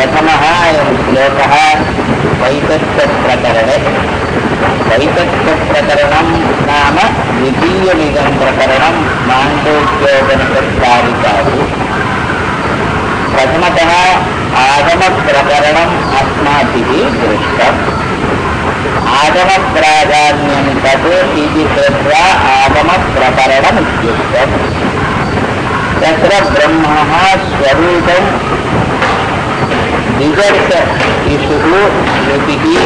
प्रथमः अयं श्लोकः वैतत्वप्रकरणे वैतत्वप्रकरणं नाम द्वितीयमिदं प्रकरणं माण्डोद्योगनिकत्कारिकासु प्रथमतः आगमप्रकरणम् अस्माभिः दृष्टम् आगमप्राधान्यं तत् इति कृत्वा आगमप्रकरणमित्युक्तम् तत्र ब्रह्मः स्वरूपं दिगर्ष इषुः श्रुतिः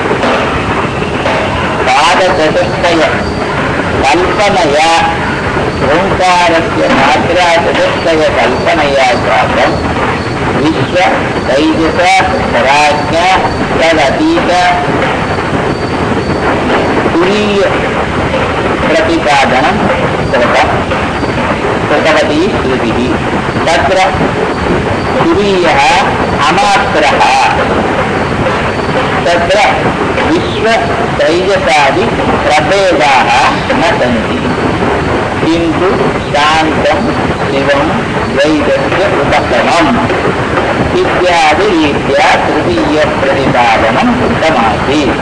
पादचतुष्टय कल्पनया ओङ्कारस्य मात्राचतुष्टयकल्पनया साकं विश्व तैजस राज्ञ तदतीत तुरीय प्रतिपादनं कृतम् कृतवती श्रुतिः तत्र तुरीयः अमात्रः तत्र विश्वतैजसादिप्रभेदाः न सन्ति किन्तु शान्तं शिवं वैदस्य उपशमम् इत्यादिरीत्या तृतीयप्रतिपादनं कृतमासीत्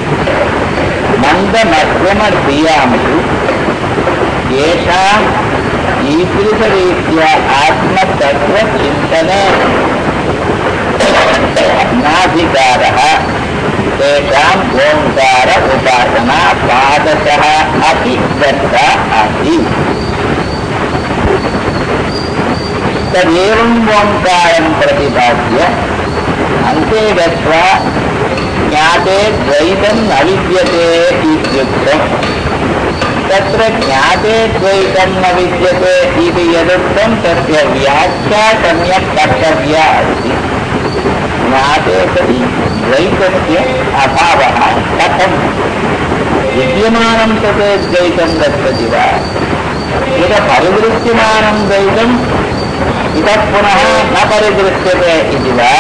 मन्दमध्यमधियां येषाम् ईदृशरीत्या आत्मतत्त्वचिन्तने नाधिकारः तेषाम् ओङ्कार उपासना पादशः अपि दत्ता आसीत् तदेवम् ओङ्कारं प्रतिपाद्य अन्ते गत्वा ज्ञाते द्वैतं न विद्यते इत्युक्तम् तत्र ज्ञाते द्वैतं न विद्यते इति यदुक्तं तस्य व्याख्या सम्यक् कर्तव्या अस्ति ज्ञाते सति द्वैतस्य अभावः कथं विद्यमानं तत् द्वैतं गच्छति वा यद परिदृश्यमानं द्वैतम् इतः पुनः न परिदृश्यते इति वा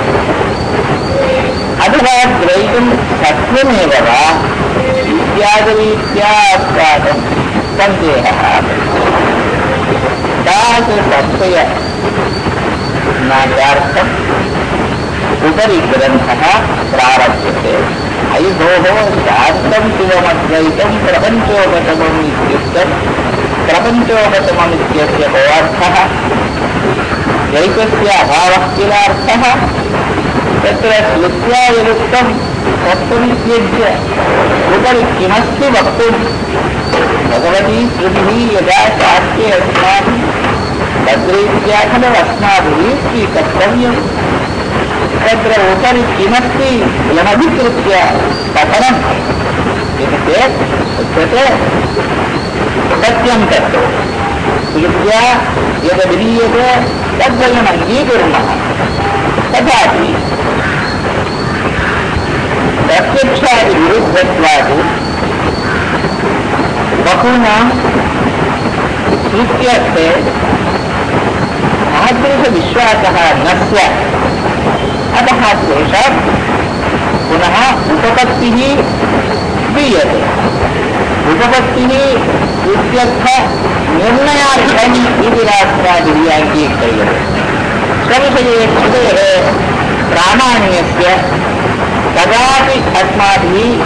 अथवा द्वैतं सत्यमेव वा इत्यादिरीत्या अस्माकं सन्देहः तादृशसंशय ज्ञातार्थम् उपरि ग्रन्थः प्रारभ्यते अयि भोः शान्तं शिवमद्वैतं प्रपञ्चोपशमम् इत्युक्तं प्रपञ्चोपशमम् इत्यस्य को अर्थः द्वैतस्य अभावः किलार्थः तत्र श्रुत्वा यदुक्तं तत्त्वमित्यज्य उपरि किमस्ति वक्तुं भगवती श्रुतिः यदा शास्त्रे अस्माभिः तद्रीत्या खलु अस्माभिः स्वीकर्तव्यम् तत्र उपरि किमस्ति यमधिकृत्य कथनम् इति चेत् उच्यते सत्यं तत् श्रुत्या यद्विधीयते तद्वयम् अङ्गीकुर्मः तथापि प्रत्यक्षादिविरुद्धत्वात् बहूनां श्रुत्यर्थे तादृशविश्वासः न स्यात् अतः तेषां पुनः उपपत्तिः क्रियते उपपत्तिः इत्यर्थ निर्णयार्थम् इति राष्ट्रादिः अङ्गीक्रियते स्वविषये श्रुतेः प्रामाण्यस्य कदापि अस्माभिः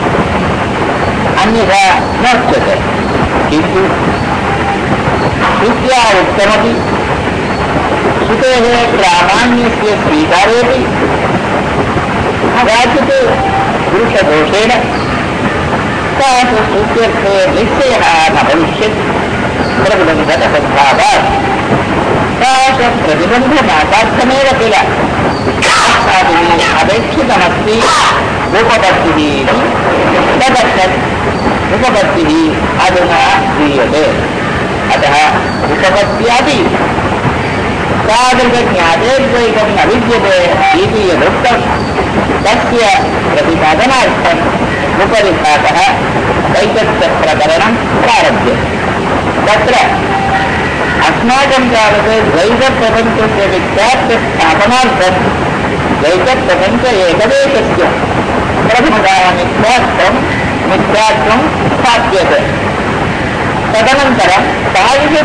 अन्यथा नोच्यते किन्तु श्रुत्या उक्तमपि श्रुतेः प्रामाण्यस्य स्वीकारेपि कदाचित् पुरुषदोषेण श्रुत्यर्थे निश्चयः न भविष्यति प्रतिबन्धकसद्भावात् प्रतिबन्धनासार्थमेव किल अस्माभिः अपेक्षितमस्ति उपपत्तिः इति तदर्थम् उपपत्तिः अधुना क्रियते अतः उपपत्त्यापि तादृशज्ञाते द्वैतं न विद्यते इति यदुक्तं तस्य प्रतिपादनार्थम् उपरि भागः वैतत्वप्रकरणं प्रारभ्यते तत्र अस्माकं तावत् द्वैतप्रपञ्चस्य मिथ्यात्वस्थापनार्थं द्वैतप्रपञ्च एकदेशस्य प्रथमतः मिथ्यात्वं मिथ्यात्वं स्थाप्यते तदनन्तरं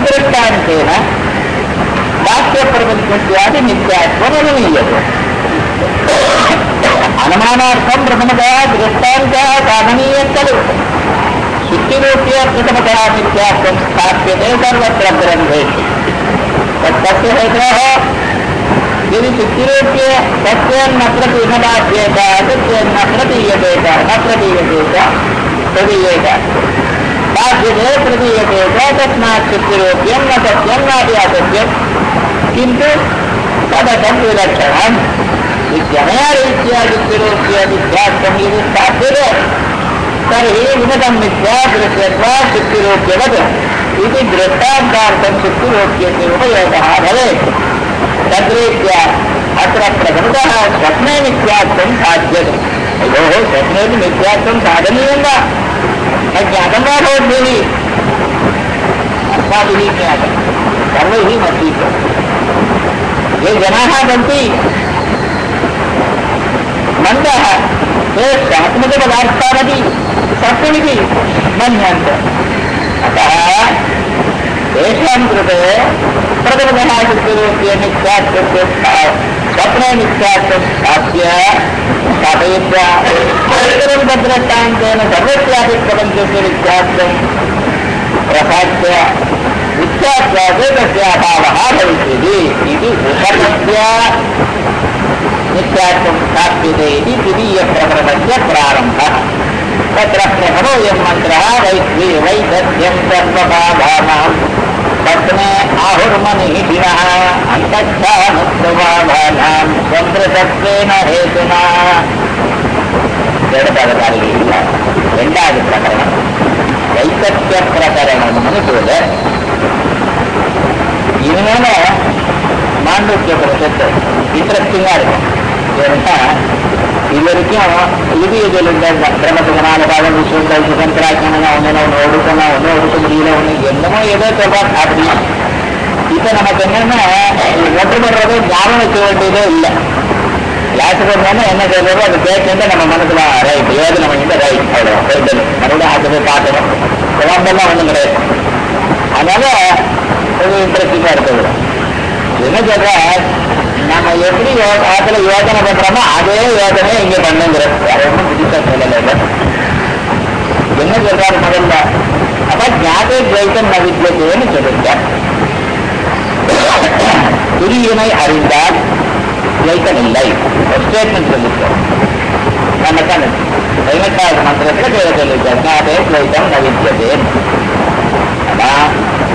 तादृशदृष्टान्तेन वाक्यप्रपञ्चस्यापि मिथ्यात्वमनुमीयते అనుమానార్థం ప్రథమగా దృష్టాంత సాధనీయ ఖలు శుద్ధిరూప్య ప్రథమతయా నిత్యాత్వం స్థాప్యతే సర్వత్ర గ్రంథేషు तस्य हेतोः यदि चित्तिरूप्य सत्यन्न प्रति न बाध्येत सत्यन्न प्रतीयते च न प्रतीयते च प्रतीयेत बाध्यते प्रतीयते च तस्मात् चित्तिरूप्यं न सत्यं नापि असत्यं किन्तु तदर्थं विलक्षणम् इत्यनया रीत्या चित्तिरूप्य मिथ्यात्वं यदि स्थाप्यते तर्हि विमतं मिथ्या दृश्यत्वा चित्तिरूप्यवत् इति दृष्टान्तार्थं चित्तिरूप्यस्य उपयोगः भवेत् तद्रीत्या अत्र प्रथमतः स्वप्ने मिथ्यात्वं साध्यते अयोः स्वप्ने तु मिथ्यात्वं साधनीयं वा न ज्ञातं वा भवद्भिः अस्माभिः ज्ञातं सर्वैः मतीतं ये जनाः सन्ति मन्दः ते स्वात्मकपदार्थानपि सत्यमिति मन्यन्ते अतः तेषां कृते प्रथमतः चित्तरूप्य मिथ्यात्वस्य स्वप्ने मिथ्यात्वं स्थाप्य स्थापयित्वा अनन्तरं तद्रष्टान्तेन सर्वस्यापि प्रपञ्चस्य मिथ्यात्वं प्रसाद्य मिथ्यात्वात् तस्य अभावः भविष्यति इति उपपद्य नित्यात्वं स्थाप्यते इति द्वितीयप्रकरणस्य प्रारम्भः तत्र प्रथमोऽयं मन्त्रः वैश्वी वैदध्यं सर्वबाधानां पत्ने आहुर्मनिहिनः अन्तच्छानुत्तमाभानां சந்திரசத்வேன ஹேதுனா இடப்பதக்காரிகள் இல்லை ரெண்டாவது பிரகரணம் வைசத்திய பிரகரணம்னு பேரு இனிமேல மாண்டூக்கிய பிரசத்து இன்ட்ரெஸ்டிங்கா இருக்கும் ஏன்னா இது வரைக்கும் இது இதில் இந்த பிரமசகனான பாதம் விஷயங்கள் சுதந்திராக்கணும் ஒன்னு ஒன்று ஒடுக்கணும் ஒன்றும் ஒடுக்க முடியல ஒன்று என்னமோ ஏதோ சொல்றான் அப்படி இப்ப நமக்கு என்னன்னா ஒட்டுப்படுறது ஞாபகம் வைக்க வேண்டியதே இல்லை கிளாஸுக்கு வந்தோம்னா என்ன சொல்றதோ அதை கேட்டு நம்ம மனசுல ரைட் ஏது நம்ம இந்த ரைட் அவ்வளோ போயிட்டு மறுபடியும் ஆட்டு போய் பார்க்கணும் குழம்பெல்லாம் ஒன்றும் கிடையாது அதனால ஒரு இன்ட்ரெஸ்டிங்கா இருக்குது என்ன சொல்ற நம்ம எப்படி யோ- ஆத்துல யோசனை பண்றோமோ அதே யோசனையை இங்க பண்ணுங்கிற வேற ஒன்றும் புதுசா சொல்லல இல்ல. என்ன சொல்றாரு முதல்ல அப்ப ஞாபக துவைத்தம் நவித்தியத்தைன்னு சொல்லிருக்கார் துரியனை அறிந்தால் துவைத்தம் இல்லை ஒரு ஸ்டேட்மெண்ட் சொல்லிருக்கார் நமக்கான பதினெட்டாவது மந்திரத்துல பேர சொல்லிருக்கார் ஞாபக துவைத்தம் நவித்தியதே அதான்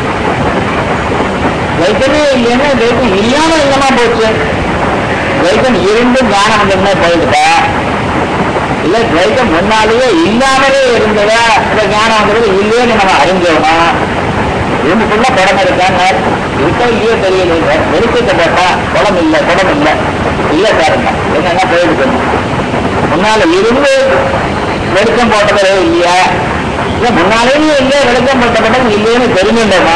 துவைத்தமே இல்லைன்னா துவைத்தம் இல்லாம இல்லமா போச்சு துவைத்தம் இருந்து ஞானம் வந்ததுமே போயிடுதா இல்ல துவைத்தம் முன்னாலேயே இல்லாமலே இருந்ததா இல்ல ஞானம் வந்தது இல்லையேன்னு நம்ம அறிஞ்சோமா ரூமுக்குள்ள குடம் இருக்காங்க இருக்கோ இல்லையோ தெரியல வெளிச்சத்தை போட்டா குடம் இல்லை குடம் இல்லை இல்ல சாருங்க என்னன்னா போயிடுச்சு முன்னால இருந்து வெளிச்சம் போட்டதே இல்லையா இல்ல முன்னாலேயே இல்லையா வெளிச்சம் போட்டப்பட்டது இல்லையேன்னு தெரிஞ்சுட்டோமா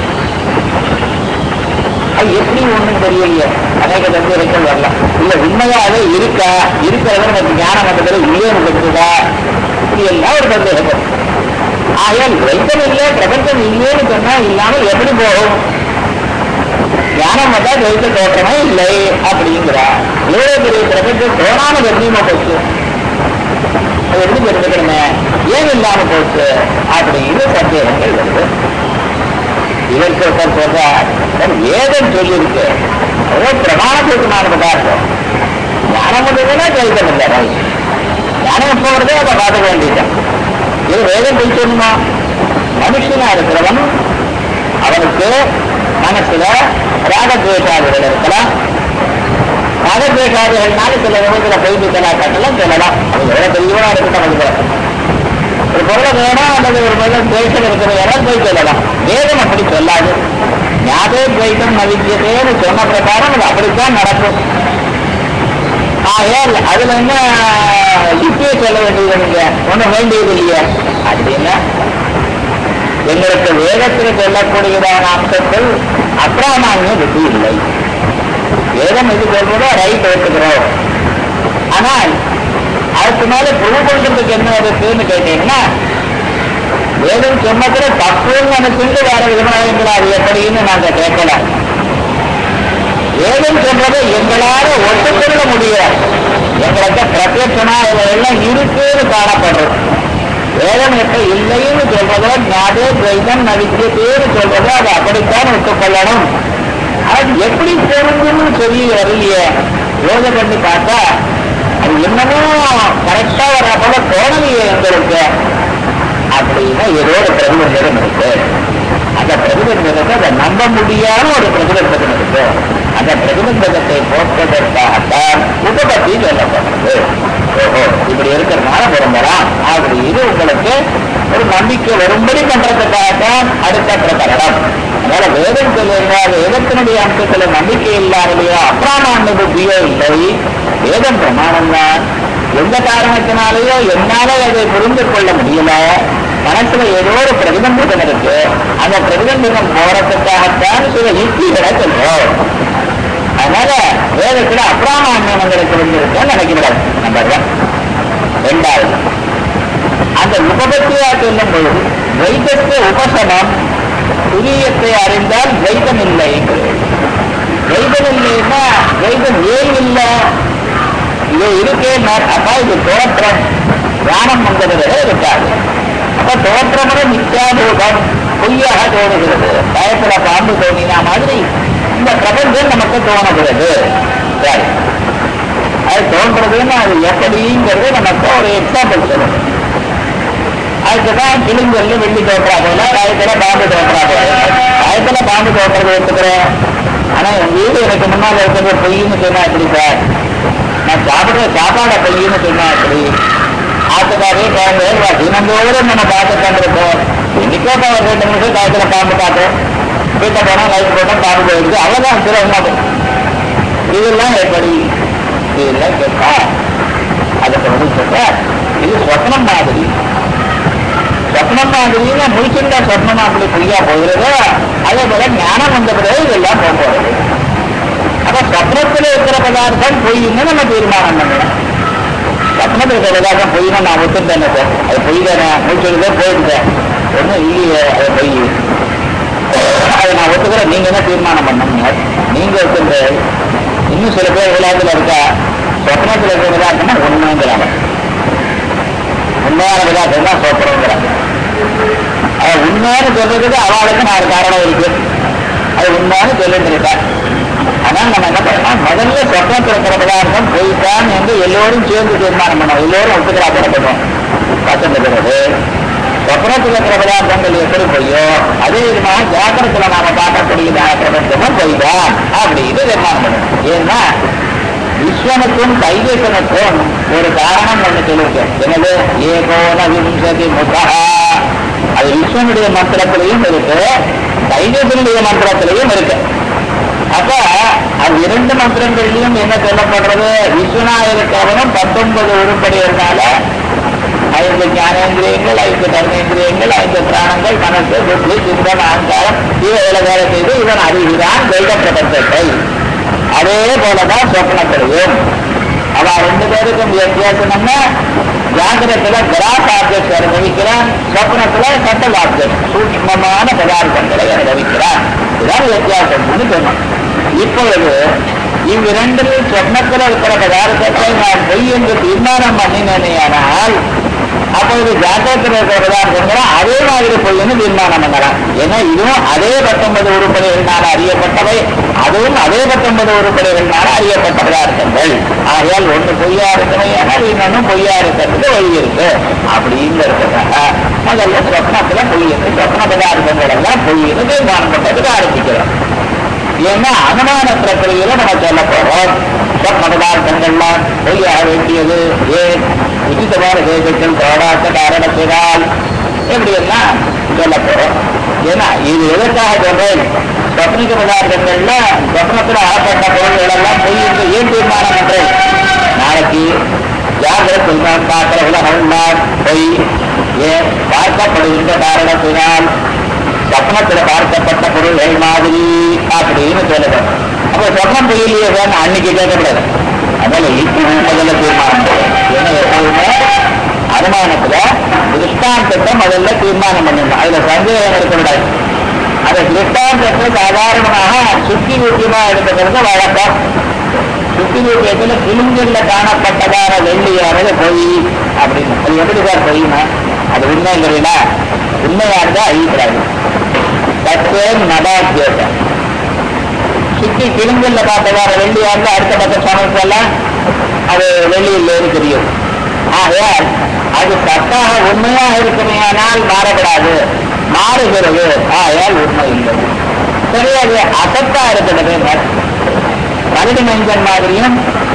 அது எப்படி ஒண்ணும் தெரியலையே அநேக தத்துவங்கள் வரலாம் இல்ல உண்மையாவே இருக்கா இருக்கிறத நமக்கு ஞானம் வந்ததுல இல்லைன்னு தெரிஞ்சுதா இப்படி எல்லாம் ஒரு சந்தேகம் ஆகையால் வைத்தம் இல்லை பிரபஞ்சம் இல்லைன்னு சொன்னா இல்லாமல் எப்படி போகும் ஞானம் வந்தா வைத்த தோற்றமே இல்லை அப்படிங்கிறா எவ்வளவு பெரிய பிரபஞ்சம் தோணாம தெரியுமா போச்சு அது எப்படி தெரிஞ்சுக்கணுமே ஏன் இல்லாம போச்சு அப்படின்னு சந்தேகங்கள் வருது இதற்கு ஒருத்தர் சொல்றார் சார் வேதம் சொல்லியிருக்கு அதோ பிரமாணபூர்வமான பதார்த்தம் ஞானம் வந்ததுன்னா ஜெயிக்கம் இல்லை ரைட் ஞானம் எப்போ வருதோ அதை பார்த்துக்க வேண்டியதுதான் இது வேதம் போய் சொல்லணுமா மனுஷனா இருக்கிறவன் அவனுக்கு மனசுல ராகத்வேஷாதிகள் இருக்கலாம் ராகத்வேஷாதிகள்னால சில விதத்துல பொய்து கட்டலாம் சொல்லலாம் அது எவ்வளவு தெளிவா இருக்கட்டும் அதுக்கு ஒரு பொருளை வேணும் அல்லது ஒரு பொருளை துவைத்தம் இருக்கிற யாராவது போய் சொல்லலாம் வேதம் அப்படி சொல்லாது ஞாபக துவைத்தம் நவித்தியதேன்னு சொன்ன பிரகாரம் அது அப்படித்தான் நடக்கும் ஆகையால் அதுல என்ன யுக்தியை சொல்ல வேண்டியது நீங்க ஒண்ணும் வேண்டியது இல்லையா அப்படின்னா எங்களுக்கு வேதத்தில் சொல்லக்கூடியதான அம்சத்தில் அப்பிராமான்ய புத்தி இல்லை வேதம் எது சொல்றதோ ரைட் எடுத்துக்கிறோம் ஆனால் அதுக்கு மேல ப்ரூவ் பண்றதுக்கு என்ன இருக்குன்னு கேட்டீங்கன்னா வேதம் சொன்னதுல தப்புன்னு நினைச்சுட்டு வேற விதமாக அது எப்படின்னு நாங்க கேட்கல வேதம் சொல்றதை எங்களால ஒத்துக்கொள்ள முடியாது எங்களுக்கு பிரத்யட்சமா எல்லாம் இருக்குன்னு காணப்படுறது வேதம் எப்ப இல்லைன்னு சொல்றதோ ஞாபக துவைதம் நவித்தியத்தேன்னு சொல்றதோ அதை அப்படித்தான் ஒத்துக்கொள்ளணும் அது எப்படி பொருந்தும்னு சொல்லி வரலையே யோகம் பண்ணி பார்த்தா அது என்னமோ கரெக்டா வர போல தோணலையே எங்களுக்கு அப்படின்னா ஏதோ ஒரு பிரதிபந்தகம் இருக்கு அந்த பிரதிபந்தகத்தை அதை நம்ப முடியாத ஒரு பிரதிபந்தகம் இருக்கு அந்த பிரதிபந்தகத்தை போக்குவதற்காகத்தான் உபபத்தி சொல்லப்படுறது ஓஹோ இப்படி இருக்கிறதுனால விரும்பலாம் அப்படின்னு உங்களுக்கு ஒரு நம்பிக்கை வரும்படி பண்றதுக்காகத்தான் அடுத்த பிரகரணம் அதனால வேதம் சொல்லுங்க வேதத்தினுடைய அம்சத்துல நம்பிக்கை இல்லாமலையோ அப்பிராமான்ய புத்தியோ இல்லை வேதம் பிரமாணம் தான் எந்த காரணத்தினாலேயோ என்னால அதை புரிந்து கொள்ள முடியல மனசுல ஏதோ ஒரு பிரதிபந்தகம் இருக்கு அந்த பிரதிபந்தகம் போறதுக்காகத்தான் சில யுக்திகளை சொல்றோம் அதனால வேதத்துல அப்பிராமான்யங்களுக்கு இருந்திருக்கேன்னு நினைக்கிறார் நம்பர் ஒன் ரெண்டாவது அந்த உபபத்தியா சொல்லும் பொழுது வைத்தத்து உபசமம் துரியத்தை அறிந்தால் வைத்தம் இல்லை வைத்தம் இல்லைன்னா வைத்தம் ஏன் இல்லை இது இருக்கே அப்பா இது தோற்றம் தியானம் வந்ததுல இருக்காது அப்ப தோற்றமுறை மித்யாபூதம் பொய்யாக தோணுகிறது பயத்துல பாம்பு தோணினா மாதிரி இந்த பிரபஞ்சம் நமக்கு தோணுகிறது சரி அது தோன்றதுன்னு அது எப்படிங்கிறது நமக்கு ஒரு எக்ஸாம்பிள் சொல்லணும் அதுக்குதான் கிளிங்கல்ல வெள்ளி தோற்றா போல காயத்துல பாம்பு தோற்றா போல காயத்துல பாம்பு தோற்றது எடுத்துக்கிறேன் ஆனா என் வீடு எனக்கு முன்னால் இருக்கிறது பொய்ன்னு சொன்னா எப்படி சார் நான் சாப்பிடுற சாப்பாடை பொய்ன்னு சொன்னா எப்படி ஆத்துக்காரே குழந்தை தினந்தோறும் நம்ம பார்த்துட்டு இருக்கோம் இன்னைக்கோ இப்போ ஒரு ரெண்டு நிமிஷம் காயத்துல பாம்பு பார்த்தோம் வீட்டை போனா லைட் போட்டோம் பாம்பு போயிடுது அவ்வளவுதான் சில என்ன இதெல்லாம் எப்படி இதெல்லாம் கேட்டா அதுக்கு வந்து சொல்ற இது சொப்னம் மாதிரி சொப்னம் மாதிரின்னு முடிச்சிருந்தா சொப்னம் அப்படி பொய்யா போகிறதோ அதே போல ஞானம் வந்த பிறகு இதெல்லாம் போக போறது அப்ப சொப்னத்துல இருக்கிற பதார்த்தம் பொய்ன்னு நம்ம தீர்மானம் பண்ணலாம் சொப்னத்தில் இருக்கிற பதார்த்தம் பொய்ன்னு நான் ஒத்துட்டேன் சார் அது பொய் தானே முடிச்சிருந்தே போயிட்டேன் ஒன்றும் இல்லையே அது பொய் அதை நான் ஒத்துக்கிறேன் நீங்க என்ன தீர்மானம் பண்ணீங்க நீங்க ஒத்துக்கிற இன்னும் சில பேர் விளையாட்டுல இருக்கா சொப்னத்தில் இருக்கிற பதார்த்தம்னா உண்மைங்கிறாங்க உண்மையான விளையாட்டு தான் சொப்பனங்கிறாங்க அது உண்மையான சொல்றதுக்கு அவளுக்கு நான் ஒரு காரணம் இருக்கு அது உண்மையான சொல்லிட்டு இருக்கா அதனால நம்ம என்ன பண்ணணும் முதல்ல சொப்பனத்தில் இருக்கிற பதார்த்தம் போய்தான் என்று எல்லோரும் சேர்ந்து தீர்மானம் பண்ணோம் எல்லோரும் ஒத்துக்கிறா பண்ணணும் பத்தொன்பது பிறகு சொப்பனத்தில் இருக்கிற பதார்த்தங்கள் எப்படி பொய்யோ அதே விதமாக ஜாக்கிரத்துல நாம பார்க்கக்கூடியதாக பிரபஞ்சமும் பொய்தான் அப்படின்னு தீர்மானம் பண்ணணும் ஏன்னா விஸ்வனுக்கும் தைவேசனுக்கும் ஒரு காரணம் ஒண்ணு சொல்லியிருக்கேன் எனவே ஏகோன விம்சதி முகா அது விஸ்வனுடைய மந்திரத்திலையும் இருக்கு தைவேசனுடைய மந்திரத்திலையும் இருக்கு அப்ப அது இரண்டு மந்திரங்களிலும் என்ன சொல்லப்படுறது விஸ்வனா இருக்கிறவனும் பத்தொன்பது உருப்படிகள்னால ஐந்து ஞானேந்திரியங்கள் ஐந்து கர்மேந்திரியங்கள் ஐந்து பிராணங்கள் மனசு புத்தி சிந்தம் அகங்காரம் இவைகளை வேலை செய்து இவன் அறிகிறான் தெய்வ பிரபஞ்சத்தை அதே போலதான் சொப்னத்திலையும் அவ ரெண்டு பேருக்கும் வித்தியாசம்னா ஜாகிரத்துல கிராஸ் ஆப்ஜெக்ட் அனுபவிக்கிறான் சொப்னத்துல சட்டல் ஆப்ஜெக்ட் சூக்மமான பதார்த்தங்களை அனுபவிக்கிறான் இதுதான் வித்தியாசம்னு சொன்னோம் இப்பொழுது இவ்விரண்டில் சொப்னத்தில் இருக்கிற பதார்த்தத்தை நான் பொய் என்று தீர்மானம் பண்ணினேனால் அப்பொழுது ஜாக்கிரத்தில் இருக்கிற பதார்த்தங்களை அதே மாதிரி பொய்ன்னு தீர்மானம் பண்ணலாம் ஏன்னா இதுவும் அதே பத்தொன்பது உருப்படிகள்னால அறியப்பட்டவை அதுவும் அதே பத்தொன்பது உருப்படிகள்னால அறியப்பட்ட பதார்த்தங்கள் ஆகையால் ஒன்று பொய்யா இருக்கணும் இன்னொன்னு பொய்யா இருக்கிறதுக்கு வழி இருக்கு அப்படின்னு இருக்கிறாங்க முதல்ல சொப்னத்துல பொய் இருக்கு சொப்ன பதார்த்தங்கள் எல்லாம் பொய்ன்னு தீர்மானம் பண்றதுக்கு ஆரம்பிக்கிறோம் ஏன்னா அனுமான பிரக்கிரியில நம்ம சொல்ல போறோம் சொப்ன பதார்த்தங்கள்லாம் பொய்யாக வேண்டியது ஏன் உச்சிதமான தேசத்தில் போராட்ட காரணத்தினால் இப்படி எல்லாம் சொல்ல போறோம் ஏன்னா இது எதற்காக சொல்றேன் சொப்னிக பதார்த்தங்கள்ல சொப்னத்தில் ஆகப்பட்ட பொருள்கள் எல்லாம் பொய் என்று ஏன் தீர்மானம் பண்றேன் நாளைக்கு ஜாகிரத்தில் நான் பார்க்கிற உலகம்லாம் பொய் ஏன் பார்க்கப்படுகின்ற காரணத்தினால் சொப்னத்தில் பார்க்கப்பட்ட பொருள்கள் மாதிரி அப்படின்னு சொல்லணும் அப்ப சொப்னம் பொய்யிலேயே தான் அன்னைக்கு கேட்கக்கூடாது அதனால இப்பவும் முதல்ல தீர்மானம் போடும். ஏன்னா எப்பவுமே அனுமானத்துல திருஷ்டாந்தத்தை முதல்ல தீர்மானம் பண்ணணும் அதுல சந்தேகம் இருக்கக்கூடாது அந்த திருஷ்டாந்தத்தை சாதாரணமாக சுத்தி முக்கியமா எடுத்துக்கிறது வழக்கம் சுத்திரூபியத்துல கிளிஞ்சல்ல காணப்பட்டதான வெள்ளியானது பொய் அப்படின்னு அது எப்படி சார் பொய்னா அது உண்மைங்கிறீங்களா உண்மையா இருந்தா அழிக்கிறாரு தத்துவ நடாத்தியோட்டம் சுத்தி கிளிஞ்சல்ல பார்த்ததான வெள்ளியா இருந்தா அடுத்த பக்கம் சமயத்தெல்லாம் அது வெள்ளியில் தெரியும் ஆகையால் அது சத்தாக உண்மையாக இருக்குமேயானால் மாறப்படாது மாறுகிறது ஆகையால் உண்மை இல்லை சரி அது அசத்தா இருக்கிறது மனித மனிதன் மாதிரியும்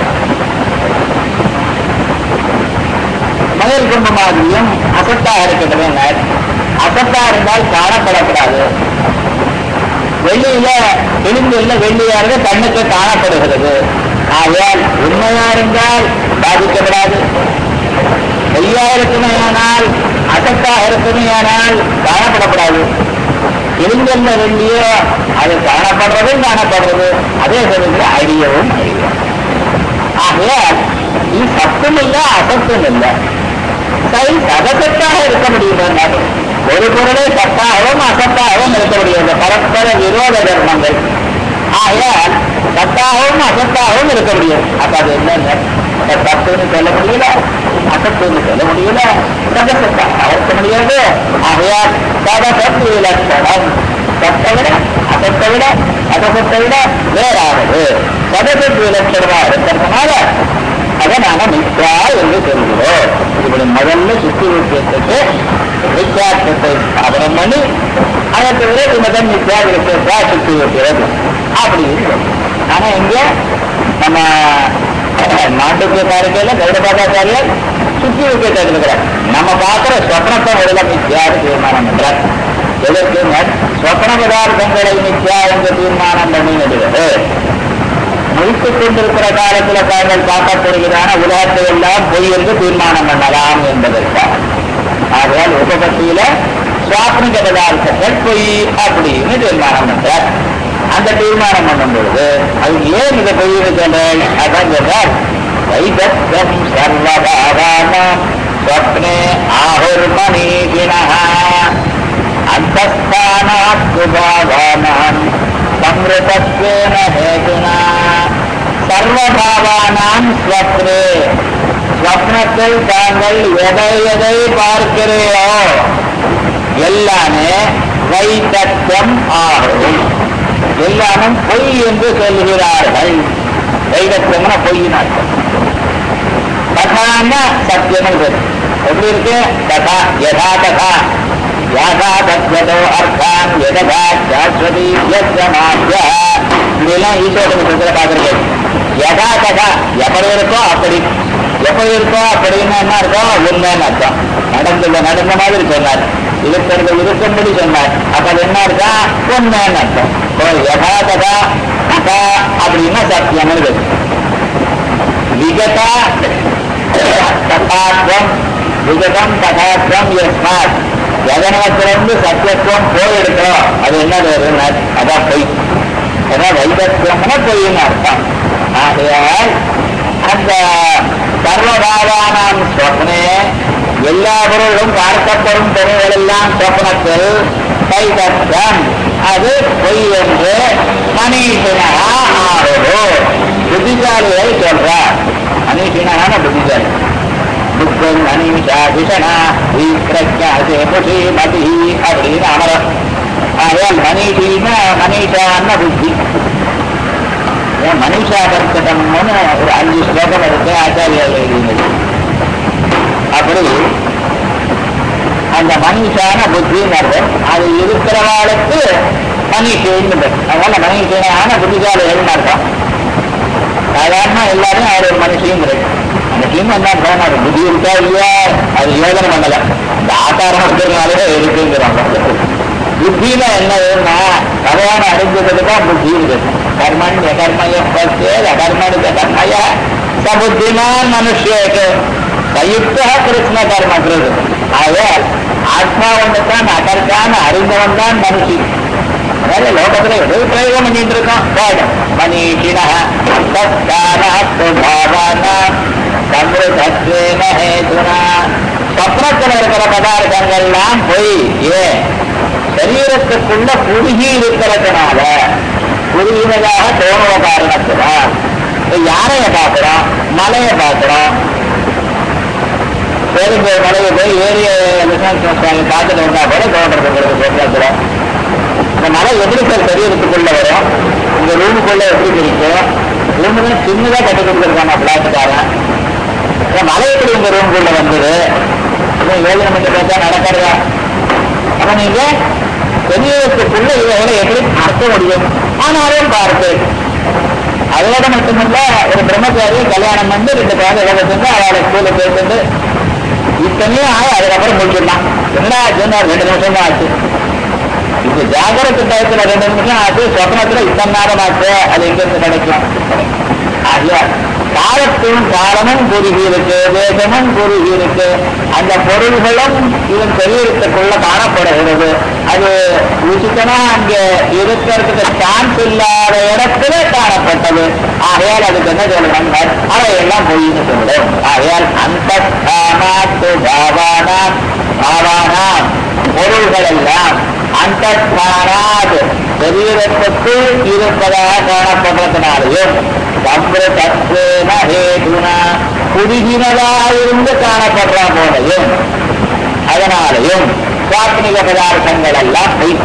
மயில் கும்ப மாதிரியும் அசத்தாக இருக்கிறது அசத்தா இருந்தால் காணப்படக்கூடாது வெளியில விளிம்பில் வெள்ளியாக கண்ணுக்கு காணப்படுகிறது ஆகையால் உண்மையா இருந்தால் பாதிக்கப்படாது பொய்யா இருக்குமேயானால் அசத்தாக இருக்குமேயானால் காணப்படப்படாது இருங்கல்ல வெள்ளியோ அது காணப்படுறதும் காணப்படுறது அதே சமயத்தில் அழியவும் அழியும் ஆகையால் இது சத்தும் இல்லை அசத்தும் இல்லை சரி சதசத்தாக இருக்க முடியுமா ஒரு பொருளே சத்தாகவும் அசத்தாகவும் இருக்க முடியாது பரஸ்பர விரோத தர்மங்கள் ஆகையால் சத்தாகவும் அசத்தாகவும் இருக்க முடியும் அப்ப அது என்னங்க சத்துன்னு சொல்ல முடியல அசத்துன்னு சொல்ல முடியல சதசத்தாக இருக்க முடியாது ஆகையால் சதசத்து இலட்சணம் சத்தை விட அசத்தை விட அசசத்தை விட வேறானது சதசத்து இலட்சணமா இருக்கிறதுனால அதை நாம மித்யா என்று சொல்கிறோம் இப்படி முதல்ல சுத்தி விஷயத்துக்கு மித்யாத்வத்தை ஸ்தாபனம் பண்ணி அதற்கு பிறகு முதல் மித்யா விஷயத்தா சுத்தி வைக்கிறது அப்படின்னு ஆனா இங்க நம்ம நாட்டுக்கு காரிக்கையில கௌடபாதாச்சாரியர் சுத்தி விஷயத்தை எடுத்துக்கிறார் நம்ம பார்க்கிற சொப்னத்தை முதல்ல மித்யான்னு தீர்மானம் பண்றார் எதற்கு சொப்ன பதார்த்தங்களை மித்யா என்று தீர்மானம் பண்ணிடுகிறது முடித்துக் கொண்டிருக்கிற காலத்துல தாங்கள் பார்க்கப்படுகிறான உலகத்தை எல்லாம் பொய் என்று தீர்மானம் பண்ணலாம் என்பதற்காக ஆகையால் உபபத்தியில சுவாப்னிக பதார்த்தங்கள் பொய் அப்படின்னு தீர்மானம் பண்றார் அந்த தீர்மானம் பண்ணும் பொழுது அது ஏன் இதை பொய்னு சொல்றேன் அதான் சொல்றார் வைதத்தம் சர்வபாவானாம் ஸ்வப்னே ஆகுர்மணீகிணா அந்தஸ்தானாத்பாவானாம் சம்ருதத்வேன ஹேதுனா சர்வபாவானாம் ஸ்வப்னே ஸ்வப்னத்தில் தாங்கள் எதை எதை பார்க்கிறீரோ எல்லாமே வைதத்தம் ஆகும் எல்லாமும் பொய் என்று சொல்கிறார்கள் வைதத்தம்னா பொய்யின் அர்த்தம் கதான்னா சத்தியம் எப்படி இருக்கு கதா யதா கதா யாதா தத்வதோ அர்த்தான் எதா சாஸ்வதி யஸ்யமாத்யா இதெல்லாம் ஈஸ்வரன் சொல்ற பார்க்கறது யதா கதா எப்படி இருக்கோ அப்படி எப்படி இருக்கோ அப்படின்னு என்ன இருக்கும் உண்மைன்னு அர்த்தம் நடந்தது நடந்த மாதிரி சொன்னார் இருக்கிறது இருக்கும்படி சொன்னார் அப்ப அது என்ன இருக்கா உண்மைன்னு அர்த்தம் ஓ யதா கதா கதா அப்படின்னா சத்தியம்னு இருக்கு விகதா ததாத்வம் விகதம் ததாத்வம் யஸ்மாத் ஜெகனத்திலிருந்து சத்தியத்துவம் போயிடுறோம் அது என்ன வேறுனா அதான் பொய் அதான் வைதத்துவம்னா பொய்ன்னு அர்த்தம் ஆகையால் அந்த சர்வபாவானாம் சொப்னே எல்லா பொருளும் பார்க்கப்படும் பொருள்கள் எல்லாம் சொப்னத்தில் வைதத்துவம் அது பொய் என்று மனிதனா ஆறுதோ புத்திசாலியை சொல்றார் மனிதனான புத்திசாலி புத்தன் அனீஷா விஷனா வீக்கிரஜாசே புஷி மதி அப்படின்னு அமரம் ஆகையால் மனிஷின்னா மனிஷான்னா புத்தி ஏன் மனிஷா கர்க்கடம்னு ஒரு அஞ்சு ஸ்லோகம் இருக்கு ஆச்சாரியால் எழுதினது அப்படி அந்த மனிஷான புத்தின்னு அர்த்தம் அது இருக்கிறவாளுக்கு மனிஷன்னு பேர் அதனால மனிஷனான புத்திசாலிகள்னு அர்த்தம் சாதாரண எல்லாரும் அவர் ஒரு மனுஷியும் இருக்கு அந்த டீம் என்ன போனாரு புத்தி இருக்கா இல்லையா அது யோஜனை பண்ணல அந்த ஆகாரம் இருக்கிறதுனாலே இருக்குங்கிறாங்க புத்தியில என்ன வேணும்னா பகவான அடைஞ்சதுக்கு தான் புத்தி இருக்கு கர்மன் கர்மய கர்மனு கர்மய சபுத்திமான் மனுஷேக்கு சயுக்த கிருஷ்ண கர்ம கிருது ஆக ஆத்மா ஒன்றுதான் அகர்தான் அறிந்தவன் தான் மனுஷி அதனால லோகத்துல எது பிரயோகம் பண்ணிட்டு இருக்கோம் வேதம் மனிஷின சம்ருதத்வேன ஹேதுனா சொப்னத்தில் இருக்கிற பதார்த்தங்கள்லாம் பொய் ஏன் சரீரத்துக்குள்ள குறுகி இருக்கிறதுனால குறுகினதாக தோணுவ காரணத்தினால் இப்ப யானையை பார்க்கிறோம் மலையை பார்க்கிறோம் பெரும்பு மலையை போய் ஏரிய விசாரணை பார்த்துட்டு வந்தா கூட தோன்றதுக்கு சொல்றாங்க இந்த மலை எப்படி சார் தெரியறதுக்குள்ள வரும் இந்த ரூமுக்குள்ள எப்படி இருக்கும் ரூமுக்கு சின்னதா கட்டி கொடுத்துருக்காங்க பிளாட்டுக்காரன் இந்த மலை எப்படி இந்த ரூமுக்குள்ள வந்தது இதை யோஜனை பண்ணி பார்த்தா நடக்கிறதா அப்ப நீங்க தெரியறதுக்குள்ள இவைகளை எப்படி பார்க்க முடியும் ஆனாலும் பார்த்து அதோட மட்டுமல்ல ஒரு பிரம்மச்சாரியை கல்யாணம் பண்ணி ரெண்டு குழந்தை வளர்த்துட்டு அவளை ஸ்கூல்ல சேர்த்துட்டு இத்தனையும் ஆகி அதுக்கப்புறம் முடிச்சிடலாம் என்ன ஆச்சுன்னா ரெண்டு நிமிஷம் தான் ஆச்சு இது ஜாகிரத டயத்துல ரெண்டு நிமிஷம் ஆச்சு சொப்னத்துல இத்தனை நேரம் ஆச்சு அது எங்க இருந்து கிடைக்கும் ஆகியா காலத்தும் காலமும் குறுகி இருக்கு வேகமும் குறுகி இருக்கு அந்த பொருள்களும் இதன் சரீரத்துக்குள்ள காணப்படுகிறது அது உச்சிதமா அங்க இருக்கிறதுக்கு சான்ஸ் இல்லாத இடத்துல காணப்பட்டது ஆகையால் அதுக்கு என்ன சொல்லணும் அவையெல்லாம் பொய்ன்னு சொல்லும் ஆகையால் அந்த பாவானா பாவானா பொருள்கள் எல்லாம் அந்த சரீரத்துக்குள் இருப்பதாக காணப்படுறதுனாலையும் சம்பிரதத்வேன ஹேதுனா குறுகினதாயிருந்து காணப்படுற போலையும் அதனாலையும் சுவாத்மிக பதார்த்தங்கள் எல்லாம் பொய்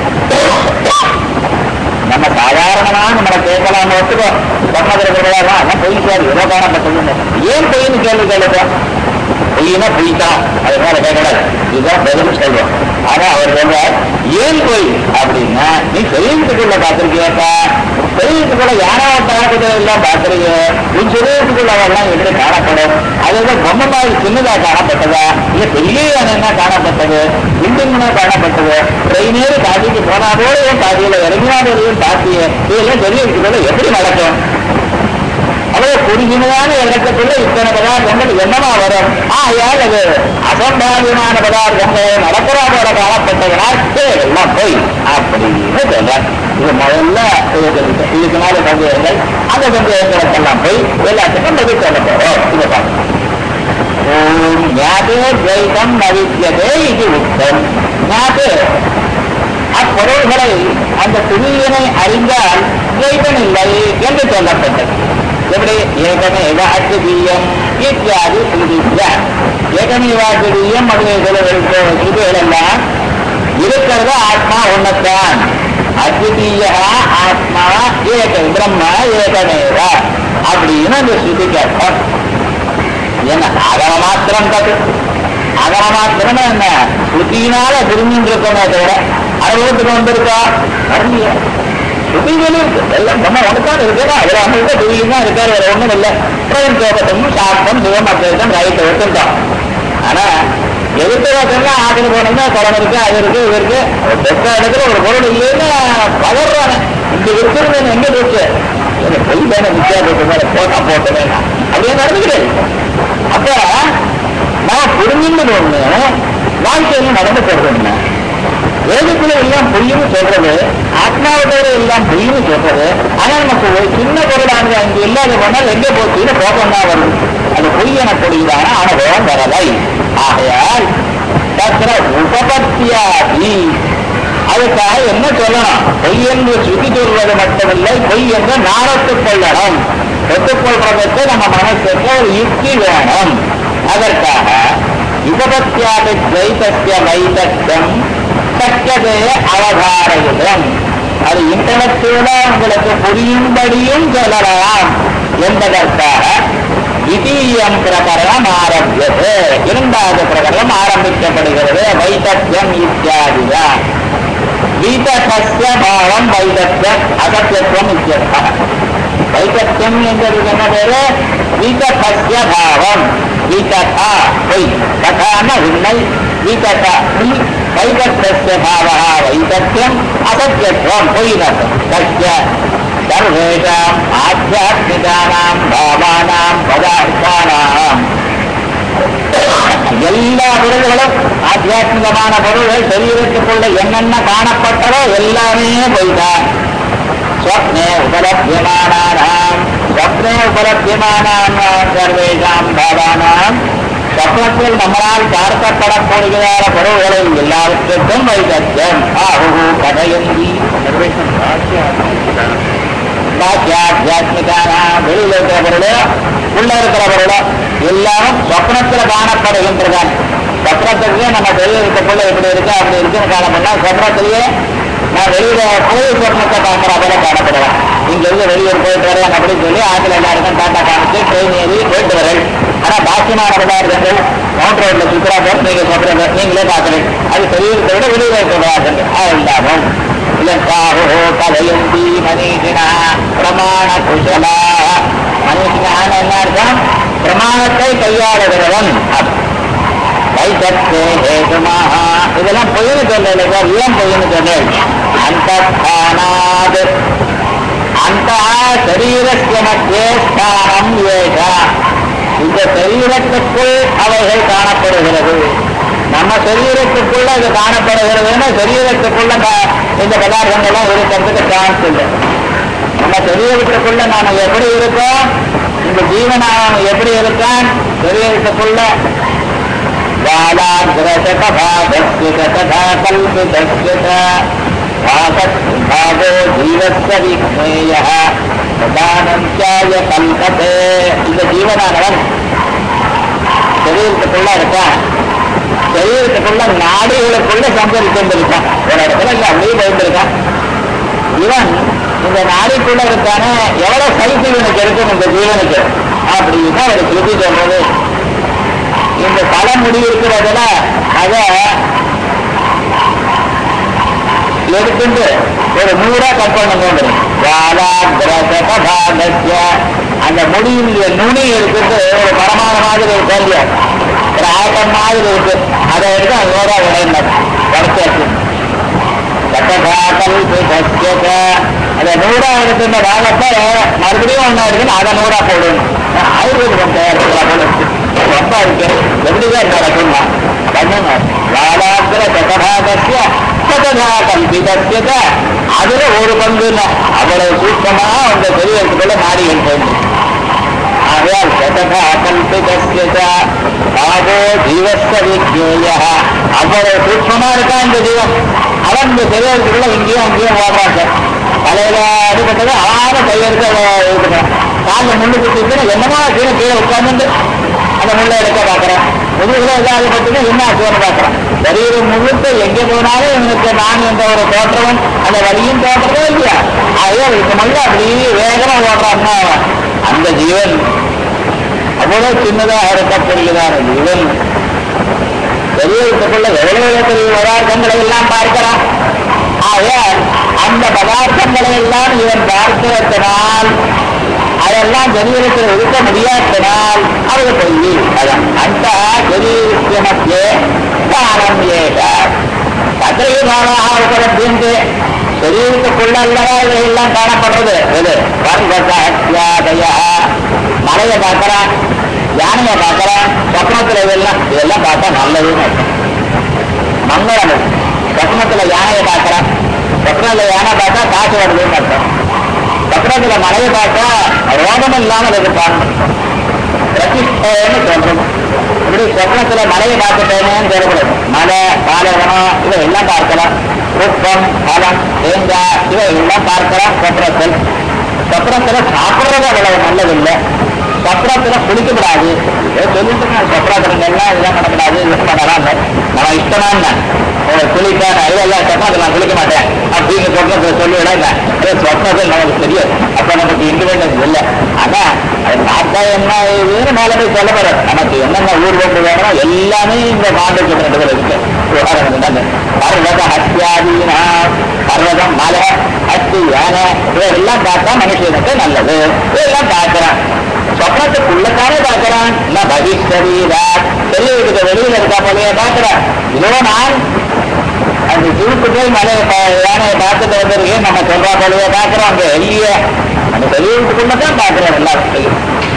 நம்ம சாதாரணமா நம்மளை கேட்கலாம் ஒத்துக்கோ சொன்னதற்குலாம் பொய் சார் ஏதோ காணப்பட்டது ஏன் பொய்ன்னு கேள்வி கேளுப்போம் பொய்னா பொய் தான் அது மேல கேட்கக்கூடாது இதுதான் பதில் சொல்றோம் ஆனா அவர் சொல்றார் ஏன் பொய் அப்படின்னா நீ சரீரத்துக்குள்ள பார்த்திருக்கியாப்பா சரீரத்துக்குள்ள யாரோ பார்க்கறது எல்லாம் பார்க்கறீங்க உன் சரீரத்துக்குள்ள அவெல்லாம் எப்படி காணப்படும் அதுதான் பொம்மை மாதிரி சின்னதா காணப்பட்டதா இல்ல பெரிய யானைன்னா காணப்பட்டது இன்ஜின்னா காணப்பட்டது ட்ரெயினேறு காட்டிக்கு போனா போல ஏன் காட்டியில இறங்கினாலும் காட்டிய இதெல்லாம் சரீரத்துக்குள்ள எப்படி நடக்கும் அவ்வளவு குறுகினதான இறக்கத்துல இத்தனை பதார்த்தங்கள் என்னமா வரும் ஆயால் அது அசம்பாவியமான பதார்த்தங்கள் நடக்கிறாதோட காலப்பட்டதனால் எல்லாம் போய் அப்படின்னு சொல்றார் இது முதல்ல இதுக்கு இதுக்கு மேல சந்தேகங்கள் அந்த சந்தேகங்களுக்கெல்லாம் போய் எல்லாத்துக்கும் பதில் சொல்ல போறோம் இதை பார்க்கணும் ஓம் ஞாதே துவைதம் நவித்தியதே இது உத்தம் ஞாதே அப்பொருள்களை அந்த துணியினை அறிந்தால் துவைதம் இல்லை என்று சொல்லப்பட்டது எப்படி ஏகமேவ அத்விதீயம் இத்தியாதி சிந்திக்க ஏகமேவாத்விதீயம் முதலிய இதுகளெல்லாம் இருக்கிறது ஆத்மா ஒன்னத்தான் அத்விதீய ஆத்மா ஏக பிரம்ம ஏகமேவ அப்படின்னு அந்த ஸ்ருதிக்கு அர்த்தம் என்ன அகர மாத்திரம் தப்பு அகர மாத்திரம் என்ன ஸ்ருதியினால புரிஞ்சுட்டு இருக்கோமே தவிர அனுபவத்துக்கு வந்திருக்கா வரலையே ஸ்ருதிகள் இருக்கு எல்லாம் நம்ம ஒன்றுதான் இருக்கிறா அவர் அவங்களுக்கு துரியம் தான் இருக்காரு வேற ஒண்ணும் இல்லை பிரயம் கோபத்தம் சாஸ்திரம் சிவம் அத்வைத்தம் ரைட்டு ஒத்துட்டோம் ஆனா எதிர்த்து வசம்லாம் ஆக்கிட்டு போனோம்னா குரம் இருக்கு அது இருக்கு இது இருக்கு பெற்ற இடத்துல ஒரு பொருள் இல்லைன்னு பகர்றானே இந்த இருக்கிறது எங்க போச்சு பொய் தானே வித்தியாசத்தை மேல போட்டா போட்டமே அப்படியே நடந்துக்கிறேன் அப்ப நான் புரிஞ்சுன்னு ஒண்ணு வாழ்க்கையில நடந்து போறது என்ன வேதத்துல எல்லாம் பொய்னு சொல்றது ஆத்மாவத்தோட எல்லாம் பொய்னு சொல்றது ஆனா நமக்கு ஒரு சின்ன பொருளானது அங்க இல்லாத போனால் எங்க போச்சுன்னு கோபம் தான் வருது அது பொய் எனக்கூடியதான அனுபவம் வரலை ஆகையால் தத்திர உபபத்தியாதி அதுக்காக என்ன சொல்லணும் பொய் என்று சுத்தி சொல்வது மட்டுமில்லை பொய் என்று நாடத்துக் கொள்ளணும் ஒத்துக்கொள்றதுக்கு நம்ம மனசுக்கு ஒரு யுக்தி வேணும் அதற்காக உபபத்தியாதி துவைதஸ்ய வைதத்தம் சக்கதே அவதாரயுதம் அது இன்டலக்சுவலா உங்களுக்கு புரியும்படியும் சொல்லலாம் என்பதற்காக திதீயம் பிரகரணம் ஆரம்பியது இரண்டாவது பிரகரணம் ஆரம்பிக்கப்படுகிறது வைதத்தியம் இத்தியாதியா வீதசஸ்ய பாவம் வைதத்தியம் அசத்தியத்துவம் இத்தியர்த்தம் வைதத்தியம் என்றதுக்கு என்ன பேரு வீதசஸ்ய பாவம் வீததா பொய் ததான உண்மை வீததா பொய் வைதத்திய பாவா வைதத்தியம் அசத்தியத்துவம் பொய்னத்தம் சத்திய சர்வேஷாம் ஆத்தியாத்மிகானாம் பாவானாம் பதார்த்தானாம் எல்லா பொருள்களும் ஆத்தியாத்மிகமான பொருள்கள் சரீரத்துக்குள்ள என்னென்ன காணப்பட்டதோ எல்லாமே போய்தான் ஸ்வப்னே உபலபியமானானாம் ஸ்வப்னே உபலபியமானாம் சர்வேஷாம் பாவானாம் ஸ்வப்னத்தில் நம்மளால் பார்க்கப்படக்கூடியதான பொருள்களில் எல்லாவற்றுக்கும் வைதத்தியம் ஆஹு கதையந்தி பாக்கியாத்மிகானாம் ஆத்தியாத்மிகான வெளியில இருக்கிற பொருளோ உள்ள இருக்கிற பொருளோ எல்லாரும் சொப்னத்துல காணப்படுகின்றதான் சொப்னத்துக்கு நம்ம வெளியில இருக்க பொருள் எப்படி இருக்கு அப்படி இருக்குன்னு காணப்படலாம் சொப்னத்திலேயே நான் வெளியில போய் சொப்னத்தை பார்க்குற போல காணப்படலாம் இங்க இருந்து வெளியூர் போயிட்டு வரலாம் அப்படின்னு சொல்லி ஆத்துல எல்லாருக்கும் டாட்டா காமிச்சு ட்ரெயின் ஏறி போயிட்டு வரேன் ஆனா பாக்கியமான பதார்த்தங்கள் மவுண்ட் ரோட்ல சுற்றுலா போட்டு நீங்க சொல்றது நீங்களே பார்க்கறேன் அது சரீரத்தை விட வெளியில இருக்கிறார்கள் இல்லாமல் இலக்காகோ கதையந்தி மனிதனா பிரமாண குஷலா மனிதனான என்ன அர்த்தம் பிரமாணத்தை கையாளுகிறவன் வைத்தே ஹேதுமாக இதெல்லாம் பொய்னு சொல்றேன் ஏன் பொய்னு சொல்றேன் அந்த அந்த சரீரத்திய மத்தியே ஸ்தானம் ஏக இந்த சரீரத்துக்குள் அவைகள் காணப்படுகிறது நம்ம சரீரத்துக்குள்ள இது காணப்படுகிறதுன்னா சரீரத்துக்குள்ள க- இந்த பதார்த்தங்கள்லாம் இருக்கிறதுக்கு சான்ஸ் இல்லை நம்ம சரீரத்துக்குள்ள நாம எப்படி இருக்கோம் இந்த ஜீவனாம் எப்படி இருக்கான் சரீரத்துக்குள்ள बालाग्रशतभागस्य तथा कल्पितस्य च भागो जीवस्य विज्ञेयः பிரதானஞ்சாய கல்பதே இந்த ஜீவனானவன் சரீரத்துக்குள்ள இருக்கான் சரீரத்துக்குள்ள நாடுகளுக்குள்ள சஞ்சரித்திருக்கான் ஒரு இடத்துல இல்ல அப்படியே போயிருந்திருக்கான் இவன் இந்த நாடிக்குள்ள இருக்கான எவ்வளவு சைத்து இவனுக்கு இருக்கும் இந்த ஜீவனுக்கு அப்படின்னு ஒரு திருப்பி சொல்றது இந்த தலைமுடி இருக்கிறதுல அத எடுத்துட்டு ஒரு நூறா கட் பண்ண வேண்டும் பாகசிய அந்த முடியினுடைய நுனி இருக்குது ஒரு பரமான மாதிரி ஒரு கேள்வி ஒரு ஆட்டம் மாதிரி இருக்கு அதை எடுத்து அது நூறா உடையினர் வளர்ச்சி அதை நூறா எடுத்துட்ட பாகத்தை மறுபடியும் ஒண்ணா இருக்குன்னு அதை நூறா போடணும் ஆயுர்வேதம் தயாரிக்கலாம் போல இருக்கு. ரொம்ப இருக்கு எப்படிதான் நடக்குமா பண்ணுங்க வாடாக்கிற சதபாகசிய சததா கல்பிதசிய ச. அதுல ஒரு பங்கு இல்லை அவ்வளவு சூட்சமா அந்த சரீரத்துக்குள்ள நாடிகள் தோன்றும் ஆகையால் சததா கல்பிதசிய ச. பாகோ ஜீவஸ்ய விஜேய அவ்வளவு சூட்சமா இருக்கா இந்த ஜீவன் அவன் இந்த சரீரத்துக்குள்ள இங்கேயும் அங்கேயும் ஓடுறான் சார் தலையில அடிபட்டது அழகான கையெடுக்க இருக்கிறான் காலில் முள்ளு குத்திட்டு என்னமோ கீழே கீழே உட்கார்ந்து அந்த முள்ளை எடுக்க பார்க்கறான் முதுகுல ஏதாவது பட்டுன்னு என்ன ஆச்சுன்னு பார்க்கறான் சரீரம் முழுக்க எங்கே போனாலும் இவனுக்கு நான் என்ற ஒரு தோற்றமும் அந்த வழியும் தோற்றமே இல்லையா ஆகவே இதுக்கு மல்ல அப்படியே வேகமா ஓடுறான்னா அவன். அந்த ஜீவன் அவ்வளவு சின்னதாக இருக்கக்கூடியதான ஜீவன் சரீரத்துக்குள்ள எவ்வளவு பெரிய பதார்த்தங்களை எல்லாம் பார்க்கிறான் ஆக அந்த பதார்த்தங்களை எல்லாம் இவன் பார்க்கிறதுனால் அதெல்லாம் சரீரத்தில் இருக்க முடியாதனால் அவர்கள் பொய் அதான் அந்த சரீரத்திய மத்தியே ஸ்தானம் ஏக கத்திரிகாலாக உபலப்திந்து சரீரத்துக்குள்ள அல்லவா இவையெல்லாம் காணப்படுறது இது வர்வசாத்தியாதய மலையை பார்க்கறான் யானையை பார்க்கறான் சொப்னத்துல இதெல்லாம் இதெல்லாம் பார்த்தா நல்லதுன்னு அர்த்தம். மங்களம் இது. சொப்னத்துல யானையை பார்க்கறான் சொப்னத்துல யானை பார்த்தா காசு வருதுன்னு அர்த்தம் சொப்னத்துல மலையை பார்த்தா ரோகம் இல்லாமல் இருப்பான் பிரதிஷ்டன்னு சொல்றோம் இப்படி சொப்னத்துல மலையை பார்த்துட்டேனேன்னு சொல்லக்கூடாது மலை பாலைவனம் இவை எல்லாம் பார்க்கலாம் புஷ்பம் பழம் தேங்காய் இவை எல்லாம் பார்க்கலாம் சொப்னத்தில் சொப்னத்துல சாப்பிடுறது அவ்வளவு நல்லதில்லை சொப்னத்துல குளிக்கப்படாது ஏதோ சொல்லிட்டு நான் சொப்னாத்திரங்கள்லாம் இதெல்லாம் பண்ணக்கூடாது இதெல்லாம் பண்ணலாம் நம்ம இஷ்டமான குளிக்க நான் இதெல்லாம் சொப்னத்தில் நான் குளிக்க மாட்டேன் அப்படின்னு சொப்னத்தில் சொல்லிவிடாங்க சொப்னத்தில் நமக்கு தெரியாது அப்ப நமக்கு இண்டிபெண்டன்ஸ் இல்லை ஆனா அது பார்த்தா என்ன இதுன்னு மேல போய் சொல்ல போறாரு நமக்கு என்னென்ன ஊர் கொண்டு வேணுமோ எல்லாமே இந்த பாண்டை ரெண்டு பேர் இருக்கு விவகாரம் என்னது பர்வத ஹத்தியாதீனா பர்வதம் மலை ஹத்தி யானை இவையெல்லாம் பார்த்தா மனுஷனுக்கு நல்லது இதெல்லாம் பார்க்கிறான் சொப்னத்துக்குள்ளத்தானே பார்க்கிறான் நான் பகிஷ்டரீரா வெளியில வெளியில இருக்கா போலயே பார்க்கிறான் இதோ நான் அந்த ஜூக்கு போய் மலை யானையை பார்த்துட்டு வந்திருக்கேன் நம்ம சொல்றா போலவே பார்க்கிறோம் அங்க வெளிய அந்த வெளியூருக்குள்ளதான் பார்க்கிறோம் எல்லாத்தையும்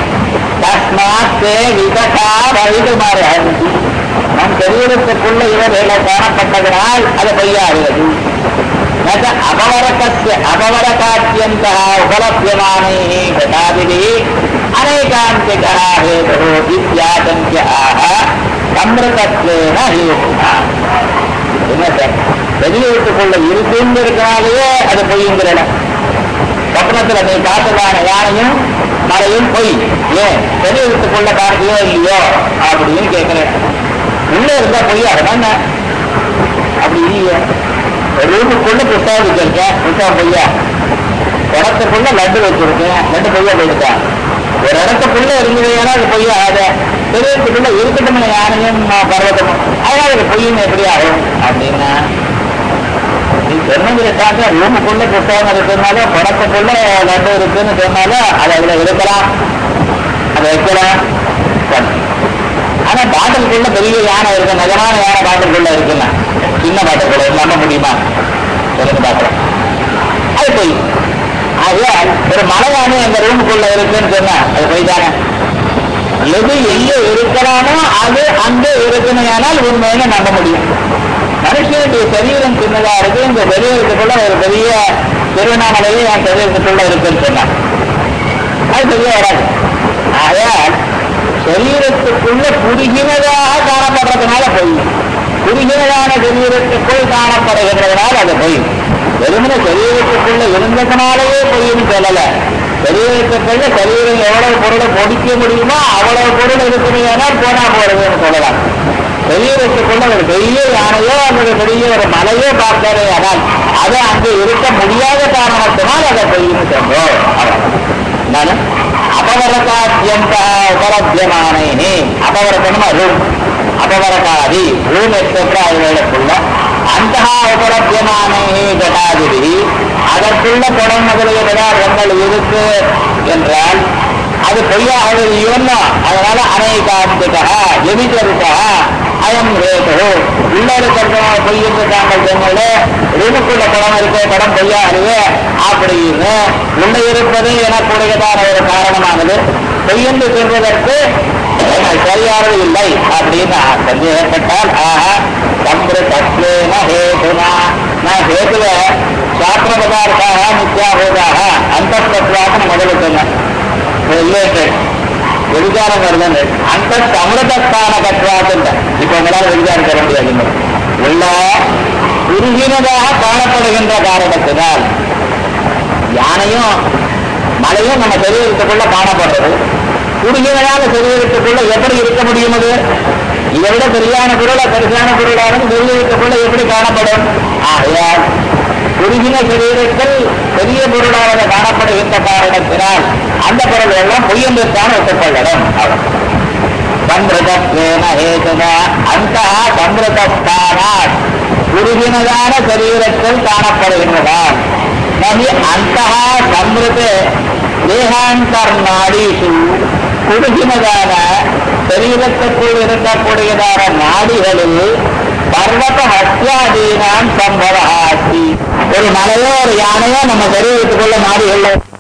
தஸ்மாத்தே விகடா வைகுமாறு நம் சரீரத்துக்குள்ள இவர்களை காணப்பட்டதனால் அது பொய்யாகிறது நக அபவரகஸ்ய அபவரகாத்தியந்த உபலபியமானை கதாதிரி அநேகாந்திகா ஹேதோ இத்தியாசங்கிய ஆக சம்பிரதத்வேன ஹேதுனா என்ன சார் வெளியூட்டுக்குள்ள இருக்குங்கிறதுனாலேயே அது பொய்யுங்கிற இடம் சொப்னத்துல நீ பார்த்ததான யானையும் மலையும் பொய் ஏன் சரீரத்துக்குள்ள பார்க்கையோ இல்லையோ அப்படின்னு கேட்கிறேன் உள்ள இருந்தா பொய் அதனால அப்படி இல்லையே ரூமுக்குள்ள புத்தகம் வச்சிருக்கேன் புத்தகம் பொய்யா இடத்துக்குள்ள லட்டு வச்சிருக்கேன் லட்டு பொய்யா போயிட்டேன் ஒரு இடத்துக்குள்ள இருந்ததுன்னா அது பொய்யா ஆகாது சரீரத்துக்குள்ள இருக்கட்டும் யானையும் பர்வதமும் அதனால அது பொய்யும் எப்படி ஆகும் அப்படின்னா நீ சொன்னதுக்காக ரூமுக்குள்ள புத்தகம் இருக்குனால படத்துக்குள்ள லட்டு இருக்குன்னு சொன்னாலும் அது அதுல இருக்கலாம் அதை வைக்கலாம் சரி. ஆனா பாட்டிலுக்குள்ள பெரிய யானை இருக்கு நிஜமான யானை பாட்டிலுக்குள்ள இருக்குன்னா சின்ன பாட்டிலுக்குள்ள நம்ப முடியுமா சொல்லுங்க பாத்திரம் அது போய் ஆகையால் ஒரு மலை யானை அந்த ரூமுக்குள்ள இருக்குன்னு சொன்னா அது போய் தானே எது எங்க இருக்கலாமோ அது அங்கே இருக்குமையானால் உண்மையில நம்ப முடியும் மனுஷனுடைய சரீரம் சின்னதா இருக்கு இந்த சரீரத்துக்குள்ள ஒரு பெரிய திருவண்ணாமலையே என் சரீரத்துக்குள்ள இருக்குன்னு சொன்னான் அது சரியா வராது ஆகையால் சரீரத்துக்குள்ள குறுகினதாக காணப்படுறதுனால பொய் குறுகினதான சரீரத்துக்குள் காணப்படுகின்றதுனால அது பொய் வெறுமன சரீரத்துக்குள்ள இருந்ததுனாலேயே பொய்ன்னு சொல்லல சரீரத்துக்குள்ள சரீரம் எவ்வளவு பொருளை பொடிக்க முடியுமோ அவ்வளவு பொருள் இருக்குமையானால் போனா போறதுன்னு சொல்லலாம் சரீரத்துக்குள்ள ஒரு பெரிய யானையோ அல்லது பெரிய ஒரு மலையோ பார்த்தாரே ஆனால் அது அங்கே இருக்க முடியாத காரணத்தினால் அதை பொய்ன்னு சொல்றோம் அவ்வளவுதான். அபவரகாத்யந்த உபலபியமானே அபவரகம்னா ரூம் அபவரகாதி ரூம் எக்ஸெட்ரா அதுகளுக்குள்ள அந்த உபலபியமானே ஜடாதிரி அதற்குள்ள குடம் முதலிய பதார்த்தங்கள் இருக்கு என்றால் அது பொய்யாக இல்லையோன்னா அதனால அநேகாந்திகா எதிர்க்கா அயம் ரேது உள்ள இருக்கிற பொய் என்று தாங்கள் சொன்னது ரூமுக்குள்ள குடம் இருக்க குடம் பொய்யா அறிவு அப்படின்னு உள்ள இருப்பது எனக்கூடியதான ஒரு காரணமானது பொய் என்று சொல்வதற்கு சரியானது இல்லை அப்படின்னு சந்தேகப்பட்டால் ஆஹா சம்பிரதத்வேன ஹேதுனா நான் ஹேதுவ சாஸ்திர பதார்த்தாக நித்யாபூதாக அந்த முதல்ல சொன்னேன் ரிலேட்டட் விசாரம் வருதுன்னு அந்த அமிர்தஸ்தான கட்டுவாக்குன்ற இப்ப உங்களால் விசாரம் தர முடியாது உள்ள குறுகினதாக காணப்படுகின்ற காரணத்தினால் யானையும் மலையும் நம்ம சரீரத்துக்குள்ள காணப்படுறது குறுகினதான சரீரத்துக்குள்ள எப்படி இருக்க முடியும் அது இதை விட பெரியான பொருளா பெருசான பொருளானது சரீரத்துக்குள்ள எப்படி காணப்படும் ஆகையால் குறுகின சரீரத்தில் பெரிய பொருளானது காணப்படுகின்ற காரணத்தினால் அந்த பொருள் எல்லாம் பொய்யென்றுத்தான் ஒத்துக்கொள்ளணும் சம்பிரதத்வேன ஹேதுனா அந்த சம்பிரதஸ்தானாத் குறுகினதான சரீரத்தில் காணப்படுகின்றதால் நகி அந்த சம்பிரத தேகாந்தர்நாடீஷு குறுகினதான சரீரத்துக்குள் இருக்கக்கூடியதான நாடிகளில் பர்வத ஹஸ்யாதீனாம் சம்பவ ஆசி ஒரு மலையோ ஒரு யானையோ நம்ம சரீரத்துக்குள்ள நாடிகள்